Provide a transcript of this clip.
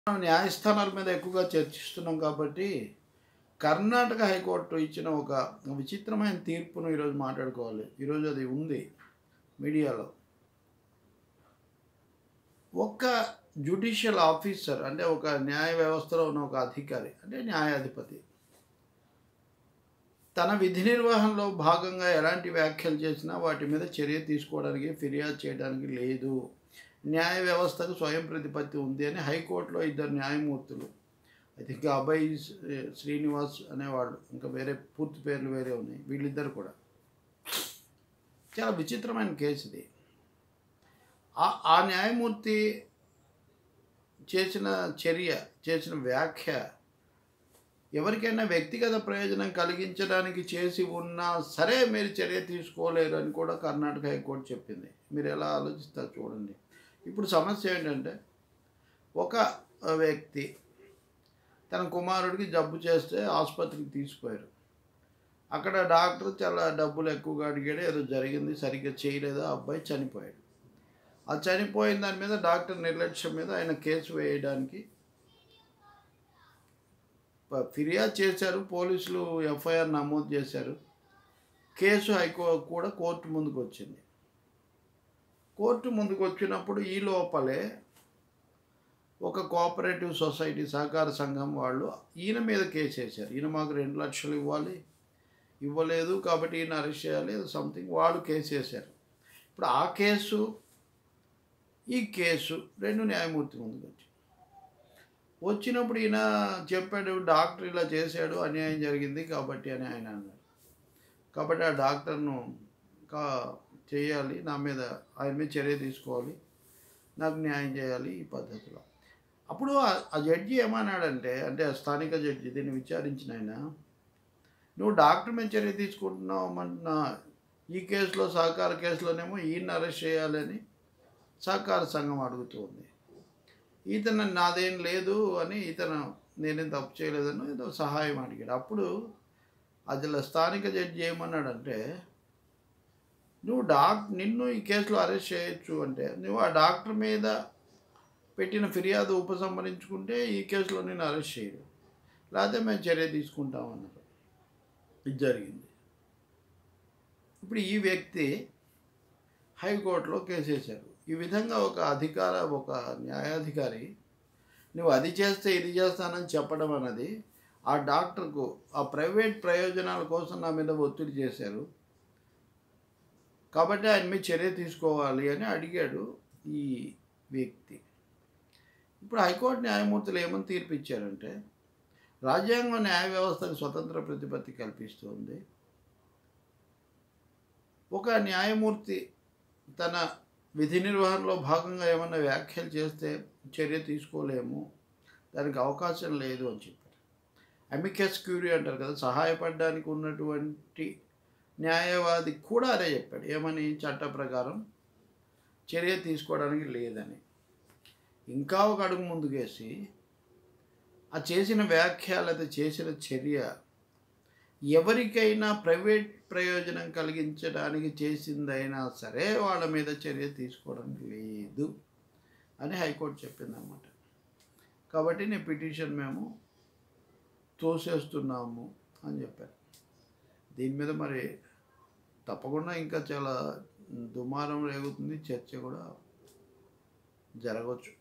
మనం న్యాయస్థానాల మీద ఎక్కువగా చర్చిస్తున్నాం కాబట్టి కర్ణాటక హైకోర్టు ఇచ్చిన ఒక విచిత్రమైన తీర్పును ఈరోజు మాట్లాడుకోవాలి ఈరోజు అది ఉంది మీడియాలో ఒక్క జ్యుడిషియల్ ఆఫీసర్ అంటే ఒక న్యాయ వ్యవస్థలో ఉన్న ఒక అధికారి అంటే న్యాయాధిపతి తన విధి నిర్వహణలో భాగంగా ఎలాంటి వ్యాఖ్యలు చేసినా వాటి మీద చర్య తీసుకోవడానికి ఫిర్యాదు చేయడానికి లేదు న్యాయ వ్యవస్థకు స్వయం ప్రతిపత్తి ఉంది అని హైకోర్టులో ఇద్దరు న్యాయమూర్తులు ఐ థింక్ అభయ్ శ్రీనివాస్ అనేవాళ్ళు ఇంకా వేరే పూర్తి పేర్లు వేరే ఉన్నాయి వీళ్ళిద్దరు కూడా చాలా విచిత్రమైన కేసు ఇది ఆ- ఆ న్యాయమూర్తి చేసిన చర్య చేసిన వ్యాఖ్య ఎవరికైనా వ్యక్తిగత ప్రయోజనం కలిగించడానికి చేసి ఉన్నా సరే మీరు చర్య తీసుకోలేరు అని కూడా కర్ణాటక హైకోర్టు చెప్పింది మీరు ఎలా ఆలోచిస్తారు చూడండి ఇప్పుడు సమస్య ఏంటంటే ఒక వ్యక్తి తన కుమారుడికి జబ్బు చేస్తే ఆసుపత్రికి తీసుకుపోయారు అక్కడ డాక్టర్ చాలా డబ్బులు ఎక్కువగా అడిగాడు ఏదో జరిగింది సరిగ్గా చేయలేదు ఆ అబ్బాయి చనిపోయాడు ఆ చనిపోయిన దాని మీద డాక్టర్ నిర్లక్ష్యం మీద ఆయన కేసు వేయడానికి ప- ఫిర్యాదు చేశారు పోలీసులు ఎఫ్ఐఆర్ నమోదు చేశారు కేసు హైకో కూడా కోర్టు ముందుకు వచ్చింది కోర్టు ముందుకు వచ్చినప్పుడు ఈ లోపలే ఒక కోఆపరేటివ్ సొసైటీ సహకార సంఘం వాళ్ళు ఈయన మీద కేసు వేశారు ఈయన మాకు రెండు లక్షలు ఇవ్వాలి ఇవ్వలేదు కాబట్టి ఈయన అరెస్ట్ చేయాలి సంథింగ్ వాళ్ళు కేసు వేశారు ఇప్పుడు ఆ కేసు ఈ కేసు రెండు న్యాయమూర్తి ముందుకు వచ్చి వచ్చినప్పుడు ఈయన చెప్పాడు డాక్టర్ ఇలా చేశాడు అన్యాయం జరిగింది కాబట్టి అని ఆయన అన్నాడు కాబట్టి ఆ డాక్టర్ను కా చేయాలి నా మీద ఆయన మీద చర్య తీసుకోవాలి నాకు న్యాయం చేయాలి ఈ పద్ధతిలో అప్పుడు ఆ- ఆ జడ్జి ఏమన్నాడంటే అంటే ఆ స్థానిక జడ్జి దీన్ని విచారించిన ఆయన నువ్వు డాక్టర్ మీద చర్య తీసుకుంటున్నావు మన ఈ కేసులో సహకార కేసులోనేమో ఈయన అరెస్ట్ చేయాలని సహకార సంఘం అడుగుతుంది ఇతను నాదేం లేదు అని ఇతను నేనేం తప్పు చేయలేదని ఏదో సహాయం అడిగాడు అప్పుడు అసలు స్థానిక జడ్జి ఏమన్నాడంటే నువ్వు డాక్ నిన్ను ఈ కేసులో అరెస్ట్ చేయొచ్చు అంటే నువ్వు ఆ డాక్టర్ మీద పెట్టిన ఫిర్యాదు ఉపసంహరించుకుంటే ఈ కేసులో నేను అరెస్ట్ చేయరు లేకపోతే మేము చర్య తీసుకుంటామన్నారు ఇది జరిగింది ఇప్పుడు ఈ వ్యక్తి హైకోర్టులో కేసు వేశారు ఈ విధంగా ఒక అధికార ఒక న్యాయాధికారి నువ్వు అది చేస్తే ఇది చేస్తానని చెప్పడం అన్నది ఆ డాక్టర్కు ఆ ప్రైవేట్ ప్రయోజనాల కోసం నా మీద ఒత్తిడి చేశారు కాబట్టి ఆయన మీద చర్య తీసుకోవాలి అని అడిగాడు ఈ వ్యక్తి ఇప్పుడు హైకోర్టు న్యాయమూర్తులు ఏమని తీర్పు ఇచ్చారంటే రాజ్యాంగం న్యాయ వ్యవస్థకు స్వతంత్ర ప్రతిపత్తి కల్పిస్తుంది ఒక న్యాయమూర్తి తన విధి నిర్వహణలో భాగంగా ఏమన్నా వ్యాఖ్యలు చేస్తే చర్య తీసుకోలేము దానికి అవకాశం లేదు అని చెప్పారు అమికస్ క్యూరీ అంటారు కదా సహాయపడడానికి ఉన్నటువంటి న్యాయవాది కూడా అదే చెప్పాడు ఏమని చట్ట ప్రకారం చర్య తీసుకోవడానికి లేదని ఇంకా ఒక అడుగు ముందుకేసి ఆ చేసిన వ్యాఖ్య లేదా చేసిన చర్య ఎవరికైనా ప్రైవేట్ ప్రయోజనం కలిగించడానికి చేసిందైనా సరే వాళ్ళ మీద చర్య తీసుకోవడానికి లేదు అని హైకోర్టు చెప్పిందన్నమాట కాబట్టి నీ పిటిషన్ మేము తోసేస్తున్నాము అని చెప్పారు దీని మీద మరి తప్పకుండా ఇంకా చాలా దుమారం రేగుతుంది చర్చ కూడా జరగవచ్చు